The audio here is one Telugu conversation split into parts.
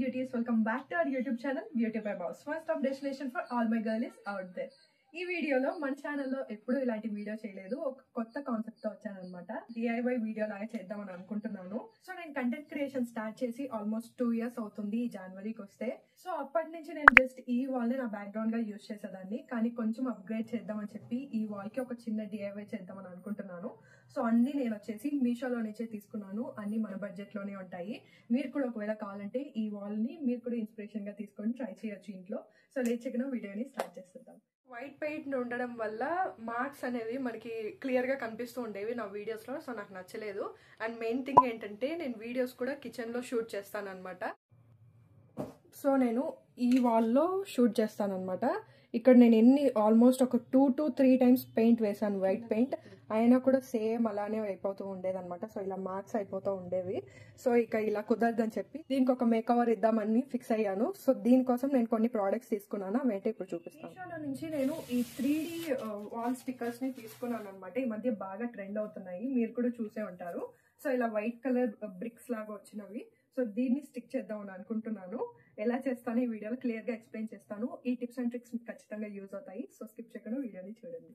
beauties, welcome back to our YouTube channel Beauty by Boss. One stop destination for all my girlies out there. ఈ వీడియోలో మన ఛానల్లో ఎప్పుడూ ఇలాంటి వీడియో చేయలేదు ఒక కొత్త కాన్సెప్ట్ తో వచ్చానమాట డిఐవై వీడియో లాగా చేద్దామని అనుకుంటున్నాను సో నేను కంటెంట్ క్రియేషన్ స్టార్ట్ చేసి ఆల్మోస్ట్ టూ ఇయర్స్ అవుతుంది ఈ జనవరికి వస్తే సో అప్పటి నుంచి నేను జస్ట్ ఈ వాల్ ని నా బ్యాక్గ్రౌండ్ గా యూజ్ చేసేదాన్ని కానీ కొంచెం అప్గ్రేడ్ చేద్దామని చెప్పి ఈ వాల్ కి ఒక చిన్న డిఐవై చేద్దామని అనుకుంటున్నాను సో అన్ని నేను వచ్చేసి మీషోలో నుంచే తీసుకున్నాను అన్ని మన బడ్జెట్ లోనే ఉంటాయి మీరు కూడా ఒకవేళ కావాలంటే ఈ వాల్ ని మీరు కూడా ఇన్స్పిరేషన్ గా తీసుకొని ట్రై చేయొచ్చు ఇంట్లో సో లేచగిన వీడియోని స్టార్ట్ చేస్తుంటాం వైట్ పెయింట్ ఉండడం వల్ల మార్క్స్ అనేవి మనకి క్లియర్ గా కనిపిస్తూ ఉండేవి నా వీడియోస్ లో సో నాకు నచ్చలేదు అండ్ మెయిన్ థింగ్ ఏంటంటే నేను వీడియోస్ కూడా కిచెన్ లో షూట్ చేస్తాను అనమాట సో నేను ఈ వాల్లో షూట్ చేస్తాను అనమాట ఇక్కడ నేను ఎన్ని ఆల్మోస్ట్ ఒక two to three times paint వేసాను వైట్ పెయింట్ అయినా కూడా సేమ్ అలానే అయిపోతూ ఉండేది అనమాట సో ఇలా మార్క్స్ అయిపోతూ ఉండేవి సో ఇక ఇలా కుదరదని చెప్పి దీనికి ఒక మేకవర్ ఇద్దామని ఫిక్స్ అయ్యాను సో దీనికోసం నేను కొన్ని ప్రోడక్ట్స్ తీసుకున్నాను వెంటనే ఇప్పుడు చూపిస్తాను మీషోలో నుంచి నేను ఈ త్రీ డి వాల్ స్టిక్కర్స్ ని తీసుకున్నాను అనమాట ఈ మధ్య బాగా ట్రెండ్ అవుతున్నాయి మీరు కూడా చూసే ఉంటారు సో ఇలా వైట్ కలర్ బ్రిక్స్ లాగా వచ్చినవి సో దీన్ని స్టిక్ చేద్దామని అనుకుంటున్నాను ఎలా చేస్తానో ఈ వీడియోలో క్లియర్ గా ఎక్స్ప్లెయిన్ చేస్తాను ఈ టిప్స్ అండ్ ట్రిక్స్ మీకు ఖచ్చితంగా యూజ్ అవుతాయి సో స్కిప్ చేయకుండా వీడియోని చూడండి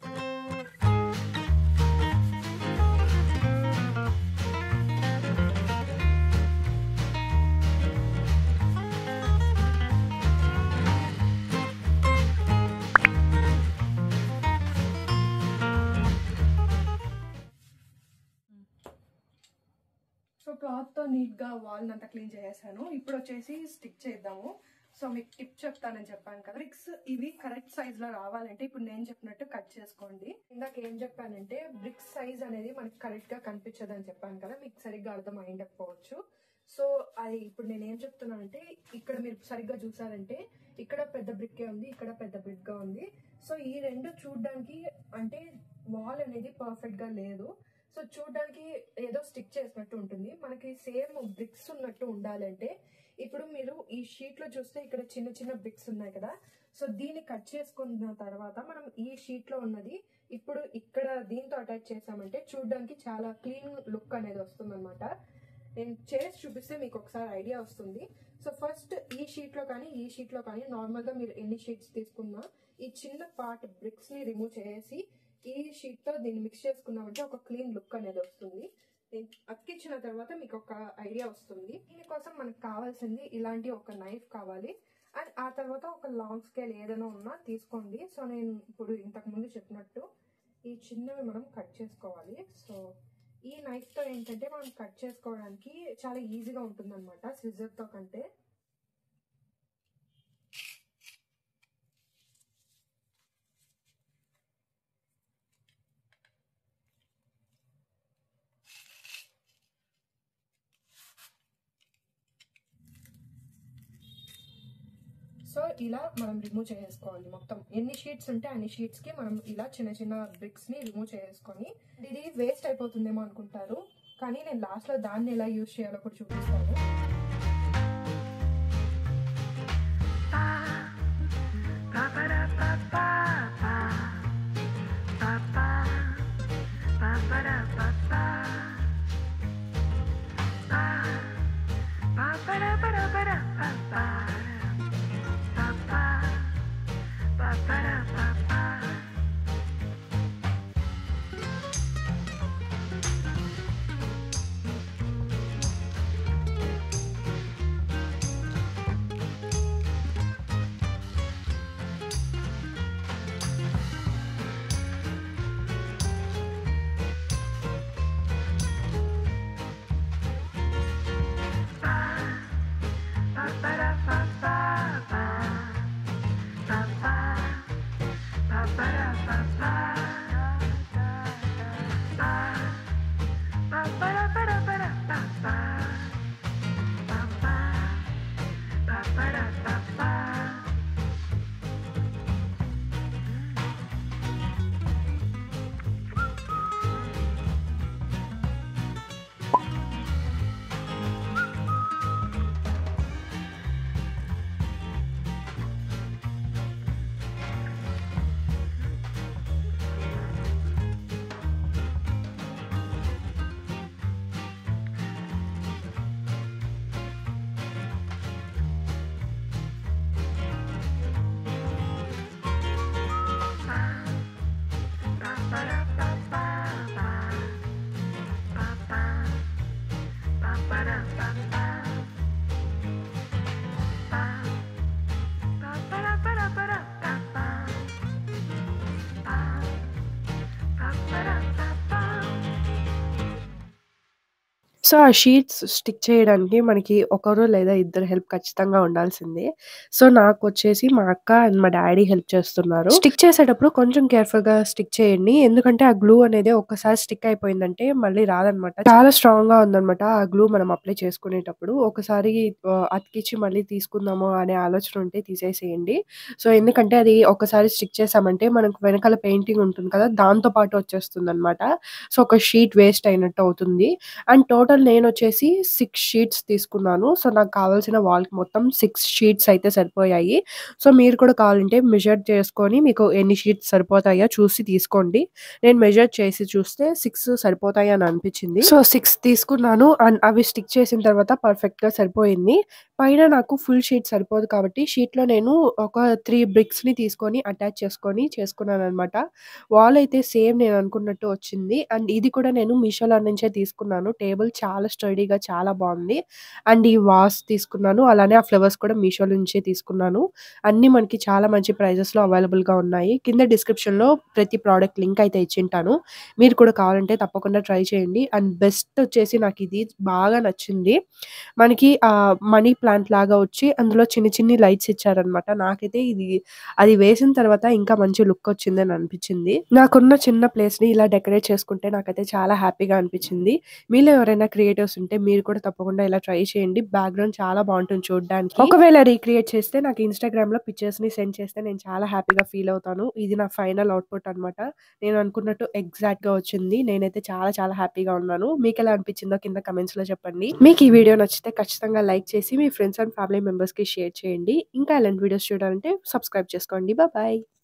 సో క్లాత్ తో నీట్ గా వాల్ అంతా క్లీన్ చేసేసాను ఇప్పుడు వచ్చేసి స్టిక్ చేద్దాము సో మీకు టిప్ చెప్తానని చెప్పాను కదా బ్రిక్స్ ఇవి కరెక్ట్ సైజ్ లో రావాలంటే ఇప్పుడు నేను చెప్పినట్టు కట్ చేసుకోండి ఇందాక ఏం చెప్పానంటే బ్రిక్స్ సైజ్ అనేది మనకి కరెక్ట్ గా కనిపించదు అని చెప్పాను కదా మీకు సరిగ్గా అర్థం అయిండకపోవచ్చు సో అది ఇప్పుడు నేను ఏం చెప్తున్నానంటే ఇక్కడ మీరు సరిగ్గా చూసారంటే ఇక్కడ పెద్ద బ్రిక్కే ఉంది ఇక్కడ పెద్ద బ్రిక్ గా ఉంది సో ఈ రెండు చూడడానికి అంటే వాల్ అనేది పర్ఫెక్ట్ గా లేదు సో చూడడానికి ఏదో స్టిక్ చేసినట్టు ఉంటుంది మనకి సేమ్ బ్రిక్స్ ఉన్నట్టు ఉండాలంటే ఇప్పుడు మీరు ఈ షీట్ లో చూస్తే ఇక్కడ చిన్న చిన్న బ్రిక్స్ ఉన్నాయి కదా సో దీన్ని కట్ చేసుకున్న తర్వాత మనం ఈ షీట్ లో ఉన్నది ఇప్పుడు ఇక్కడ దీంతో అటాచ్ చేసామంటే చూడడానికి చాలా క్లీన్ లుక్ అనేది వస్తుంది అనమాట నేను చేసి చూపిస్తే మీకు ఒకసారి ఐడియా వస్తుంది సో ఫస్ట్ ఈ షీట్ లో కానీ ఈ షీట్ లో కానీ నార్మల్ గా మీరు ఎన్ని షీట్స్ తీసుకున్నా ఈ చిన్న పార్ట్ బ్రిక్స్ ని రిమూవ్ చేసి ఈ షీట్ తో దీన్ని మిక్స్ చేసుకున్నామంటే ఒక క్లీన్ లుక్ అనేది వస్తుంది అతికించిన తర్వాత మీకు ఒక ఐడియా వస్తుంది దీనికోసం మనకు కావాల్సింది ఇలాంటి ఒక నైఫ్ కావాలి అండ్ ఆ తర్వాత ఒక లాంగ్ స్కేల్ ఏదైనా ఉన్నా తీసుకోండి సో నేను ఇప్పుడు ఇంతకు ముందు చెప్పినట్టు ఈ చిన్నవి మనం కట్ చేసుకోవాలి సో ఈ నైఫ్ తో ఏంటంటే మనం కట్ చేసుకోవడానికి చాలా ఈజీగా ఉంటుంది అనమాట సిజర్ తో కంటే సో ఇలా మనం రిమూవ్ చేసుకోవాలి మొత్తం ఎన్ని షీట్స్ ఉంటే అన్ని షీట్స్ కి మనం ఇలా చిన్న చిన్న బ్రిక్స్ ని రిమూవ్ చేసుకొని ఇది వేస్ట్ అయిపోతుందేమో అనుకుంటారు కానీ నేను లాస్ట్ లో దాన్ని ఎలా యూజ్ చేయాలో కూడా చూపిస్తాను సో, ఆ షీట్స్ స్టిక్ చేయడానికి మనకి ఒకరు లేదా ఇద్దరు హెల్ప్ ఖచ్చితంగా ఉండాల్సిందే. సో, నాకొచ్చేసి మా అక్క అండ్ మా డ్యాడీ హెల్ప్ చేస్తున్నారు. స్టిక్ చేసేటప్పుడు కొంచెం కేర్‌ఫుల్‌గా స్టిక్ చేయండి. ఎందుకంటే ఆ గ్లూ అనేది ఒక్కసారి స్టిక్ అయిపోయిందంటే మళ్ళీ రాదనమాట. చాలా స్ట్రాంగ్‌గా ఉందనమాట ఆ గ్లూ మనం అప్లై చేసుకునేటప్పుడు. ఒకసారి ఆహ్, అతికిచ్చి మళ్ళీ తీసుకుందాము అనే ఆలోచన ఉంటే తీసేసేయండి. సో, ఎందుకంటే అది ఒక్కసారి స్టిక్ చేసామంటే మనకు వెనకాల పెయింటింగ్ ఉంటుంది కదా! దాంతో పాటు వచ్చేస్తుందనమాట. సో, ఒక షీట్ వేస్ట్ అయినట్టు అవుతుంది. అండ్ టోటల్ నేనొచ్చేసి 6 షీట్స్ తీసుకున్నాను. సో, నాకు కావాల్సిన వాల్‌కి మొత్తం 6 షీట్స్ అయితే సరిపోయాయి. సో, మీరు కూడా కావాలంటే మెజర్ చేసుకొని మీకు ఎన్ని షీట్స్ సరిపోతాయో చూసి తీసుకోండి. నేను మెజర్ చేసి చూస్తే 6 సరిపోతాయి అని అనిపించింది. సో, 6 తీసుకున్నాను. అండ్ అవి స్టిక్ చేసిన తర్వాత పర్ఫెక్ట్‌గా సరిపోయింది. పైన నాకు ఫుల్ షీట్ సరిపోదు కాబట్టి షీట్‌లో నేను ఒక 3 బ్రిక్స్‌ని తీసుకొని అటాచ్ చేసుకొని చేసుకున్నాననమాట. వాల్ అయితే సేమ్ నేను అనుకున్నట్టు వచ్చింది. అండ్ ఇది కూడా నేను మీషోలో నుంచే తీసుకున్నాను. టేబుల్ చాలా స్టడీగా చాలా బావుంది. అండ్ ఈ వాస్ తీసుకున్నాను. అలానే ఆ ఫ్లవర్స్ కూడా మీషో నుంచే తీసుకున్నాను. అన్నీ మనకి చాలా మంచి ప్రైజెస్‌లో అవైలబుల్‌గా ఉన్నాయి. కింద డిస్క్రిప్షన్‌లో ప్రతి ప్రొడక్ట్ లింక్ అయితే ఇచ్చింటాను. మీరు కూడా కావాలంటే తప్పకుండా ట్రై చేయండి. అండ్ బెస్ట్ వచ్చేసి నాకిది బాగా నచ్చింది. మనకి ఆహ్, మనీ ప్లాంట్ లాగా వచ్చి అందులో చిన్ని చిన్ని లైట్స్ ఇచ్చారనమాట. నాకైతే ఇది అది వేసిన తర్వాత ఇంకా మంచి లుక్ వచ్చిందని అనిపించింది. నాకున్న చిన్న ప్లేస్‌ని ఇలా డెకరేట్ చేసుకుంటే నాకైతే చాలా హ్యాపీగా అనిపించింది. మీలో ఎవరైనా క్రియేటివ్స్ ఉంటే మీరు కూడా తప్పకుండా ఇలా ట్రై చేయండి. బ్యాక్‌గ్రౌండ్ చాలా బావుంటుంది చూడ్డానికి. ఒకవేళ రీక్రియేట్ చేస్తే నాకు ఇన్‌స్టాగ్రామ్‌లో పిక్చర్స్‌ని సెండ్ చేస్తే నేను చాలా హ్యాపీగా ఫీల్ అవుతాను. ఇది నా ఫైనల్ అవుట్‌పుట్ అనమాట. నేను అనుకున్నట్టు ఎగ్జాక్ట్‌గా వచ్చింది. నేనైతే చాలా చాలా హ్యాపీగా ఉన్నాను. మీకెలా అనిపించిందో కింద కామెంట్స్‌లో చెప్పండి. మీకు ఈ వీడియో నచ్చితే ఖచ్చితంగా లైక్ చేసి మీ ఫ్రెండ్స్ అండ్ ఫ్యామిలీ మెంబర్స్‌కి షేర్ చేయండి. ఇంకా ఇలాంటి వీడియోస్ చూడాలంటే సబ్స్క్రైబ్ చేసుకోండి. Bye bye.